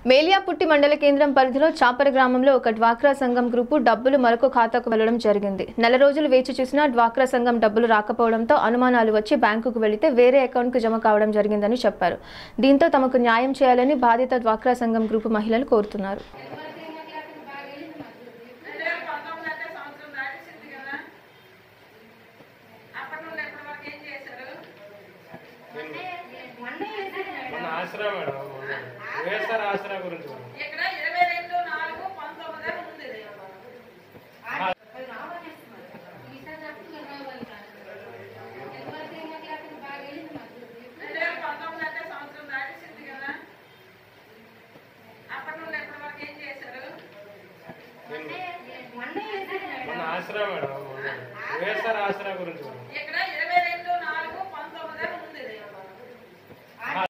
మేలియాపుట్టి మండల కేంద్రం పరిధిలో చాపర గ్రామంలో ఒక డ్వాక్రా సంఘం గ్రూపు డబ్బులు మరొక ఖాతాకు వెళ్లడం జరిగింది నెల రోజులు వేచి చూసినా డ్వాక్రా సంఘం డబ్బులు రాకపోవడంతో అనుమానాలు వచ్చి బ్యాంకుకు వెళితే వేరే అకౌంట్కు జమ కావడం జరిగిందని చెప్పారు దీంతో తమకు న్యాయం చేయాలని బాధిత డ్వాక్రా సంఘం గ్రూపు మహిళలు కోరుతున్నారు రెండు వేల పంతొమ్మిది అంటే సంవత్సరం దాటేసింది కదా అప్పటి నుండి ఎప్పటి వరకు ఏం చేశారు మన ఆసరా మేడం వైఎస్ఆర్ ఆసరా గురించి మేడం ఇక్కడ ఇరవై రెండు నాలుగు పంతొమ్మిది అని ఉంది ఇది. రెండు వేల పంతొమ్మిది అంటే సంవత్సరం దాటేసింది కదా అప్పటి నుండి ఎప్పటి వరకు ఏం చేశారు మన ఆసరా మేడం